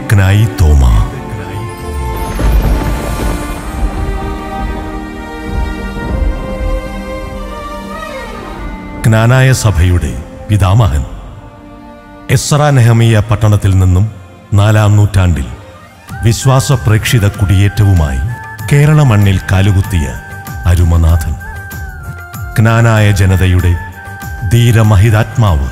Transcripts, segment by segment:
ക്നായി തോമ ജ്ഞാനായ സഭയുടെ പിതാമഹൻ എസ്ര നെഹമിയ പട്ടണത്തിൽ നിന്നും നാലാം നൂറ്റാണ്ടിൽ വിശ്വാസ പ്രേക്ഷിത കുടിയേറ്റവുമായി കേരള മണ്ണിൽ കാലുകുത്തിയ അരുമനാഥൻ ജ്ഞാനായ ജനതയുടെ ധീരമഹിതാത്മാവ്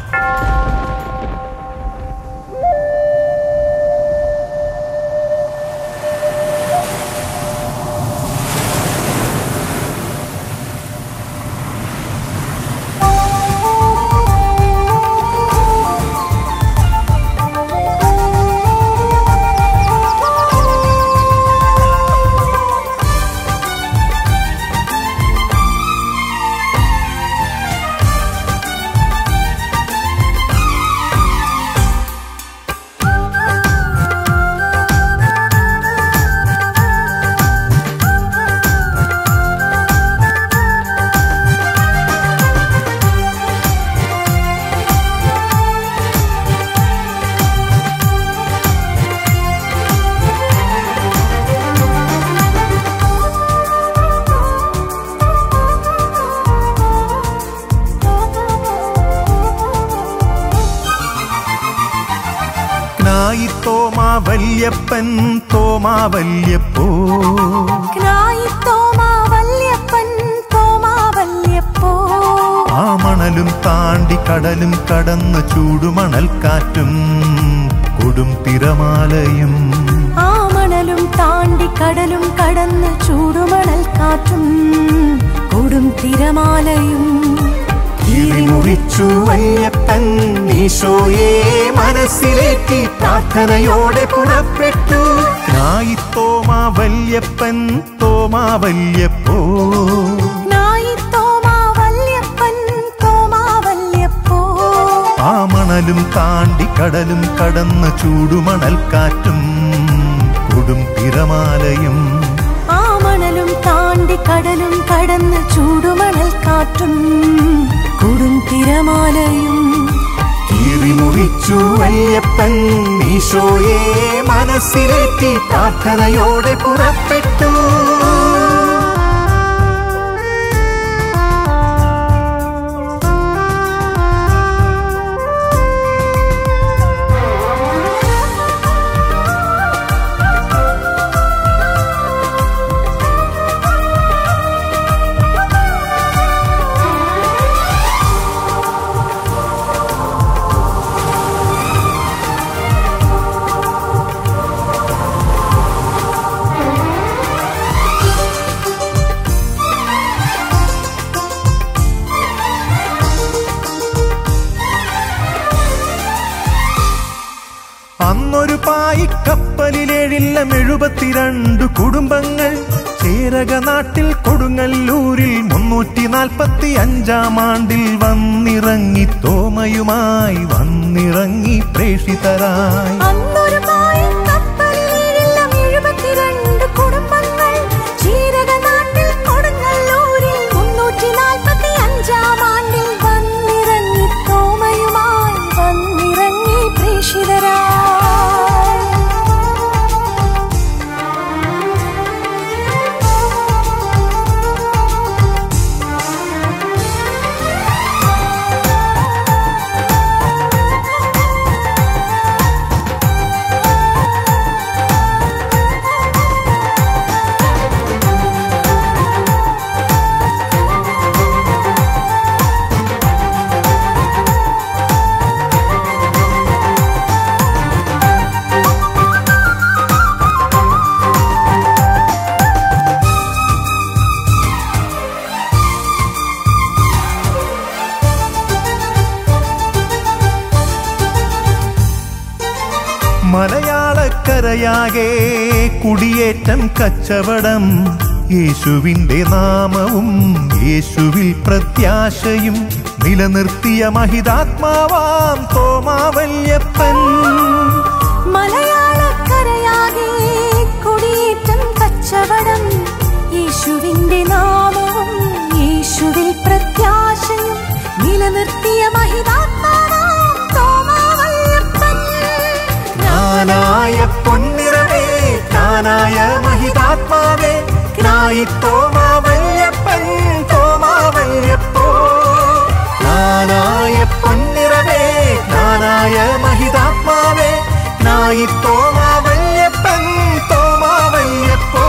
ക്നായി തോമാ വല്യപ്പൻ തോമാ വല്യപ്പോ ക്നായി തോമാ വല്യപ്പൻ തോമാ വല്യപ്പോ ആ മണലും താണ്ടി കടലും കടന്ന് ചൂടുമണൽ കാറ്റും കൊടും തിരമാലയും ആ മണലും താണ്ടി കടലും കടന്ന് ചൂടുമണൽ കാറ്റും കൊടും തിരമാലയും മുറിച്ചു വല്യപ്പൻ ഈശോയെ മനസ്സിലേറ്റി പ്രാർത്ഥനയോടെ പുറപ്പെട്ടു ക്നായി തോമാ വല്യപ്പൻ തോമാ വല്യപ്പോ ക്നായി തോമാ വല്യപ്പൻ തോമാ വല്യപ്പോ ആ മണലും താണ്ടി കടലും കടന്ന് ചൂടുമണൽ കാറ്റും കൊടും തിരമാലയും ആ മണലും താണ്ടി കടലും കടന്ന് ചൂടുമണൽ കാറ്റും കൊടും തിരമാലയും കീറിമുറിച്ചു വല്യപ്പൻ ഈശോയെ മനസ്സിലേറ്റി പ്രാർത്ഥനയോടെ പുറപ്പെട്ടു അന്നൊരു പായിക്കപ്പലിലേഴില്ലം എഴുപത്തിരണ്ട് കുടുംബങ്ങൾ ചേരക നാട്ടിൽ കൊടുങ്ങല്ലൂരിൽ മുന്നൂറ്റി നാൽപ്പത്തി അഞ്ചാം ആണ്ടിൽ വന്നിറങ്ങി തോമയുമായി വന്നിറങ്ങി പ്രേഷിതരായി അന്നൊരു പായം കപ്പലിലേഴെല്ലാം എഴുപത്തിരണ്ട് കുടുംബങ്ങൾ ചീരകനാട്ടിൽ കൊടുങ്ങല്ലൂരിൽ മുന്നൂറ്റി നാൽപ്പത്തി അഞ്ചാം ആണ്ടിൽ വന്നിറങ്ങി തോമയുമായി വന്നിറങ്ങി പ്രേഷിതരായി മലയാളക്കരയാകെ കുടിയേറ്റം കച്ചവടം യേശുവിന്റെ നാമവും യേശുവിൽ പ്രത്യാശയും നിലനിർത്തിയ മഹിതാത്മാവാം തോമാവല്യപ്പൻ മലയാളക്കരയാകെ കുടിയേറ്റം കച്ചവടം യേശുവിന്റെ നാമവും യേശുവിൽ പ്രത്യാശയും നിലനിർത്തിയ മഹിതാത്മാവാം തോമാവല്ലപ്പൻ ജ്ഞാനായ ജ്ഞാനായ മഹിതാത്മാവേ ജ്ഞായി തോമാവല്യപ്പൻ തോമാവല്യപ്പോ ജ്ഞാനായ പൊന്നിറവേ ജ്ഞാനായ മഹിതാത്മാവേ ജ്ഞായി തോമാവല്യപ്പൻ തോമാവല്യപ്പോ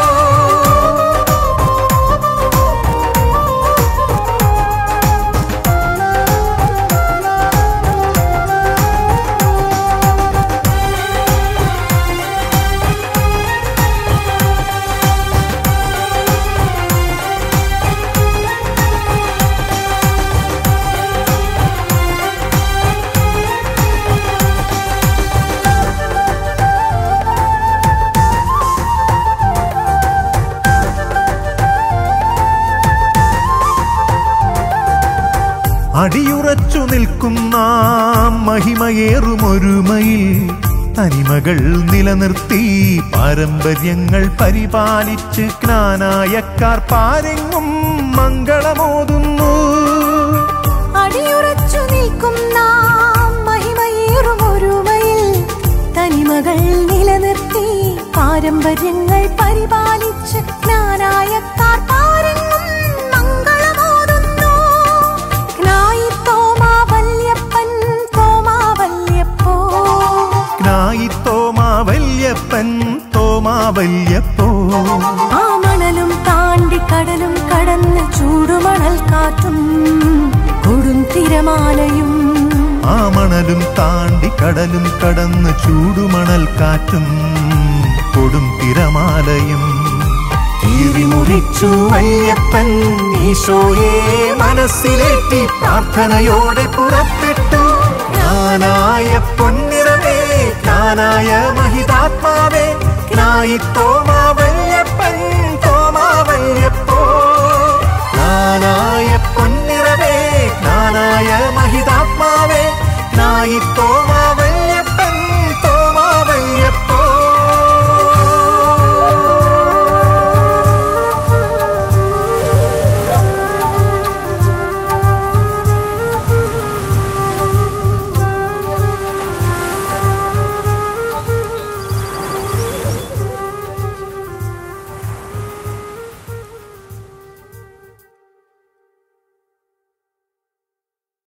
അടിയുറച്ചു നിൽക്കുന്ന മഹിമയേറുമൊരുമയിൽ തനിമകൾ നിലനിർത്തി പാരമ്പര്യങ്ങൾ പരിപാലിച്ച് ജ്ഞാനായക്കാർ പാരെങ്ങും മംഗളമോതുന്നു അടിയുറച്ചു നിൽക്കും നാം മഹിമയേറും ഒരുമയിൽ തനിമകൾ നിലനിർത്തി പാരമ്പര്യങ്ങൾ പരിപാലിച്ച് ജ്ഞാനായക്കാർ പാരെങ്ങും മംഗളമോതുന്നു ജ്ഞായി തോമാ വല്യപ്പൻ തോമാ വല്യപ്പോ ജ്ഞായി തോമാവല്യപ്പൻ തോമാവല്യപ്പോ ആ മണലും താണ്ടി കടലും കടന്ന് ചൂടുമണൽ കാറ്റും കൊടും തിരമാലയും ആ മണലും താണ്ടി കടലും കടന്ന് ചൂടുമണൽ കാറ്റും കൊടും തിരമാലയും കീറിമുറിച്ചു അയ്യപ്പൻ ഈശോയെ മനസ്സിലേറ്റി പ്രാർത്ഥനയോടെ പുറപ്പെട്ടു ജ്ഞാനായ പൊന്നിറവേ ജ്ഞാനായ മഹിതാത്മാവേ ജ്ഞായി തോമാവല്യപ്പൻ തോമാവല്യപ്പൻ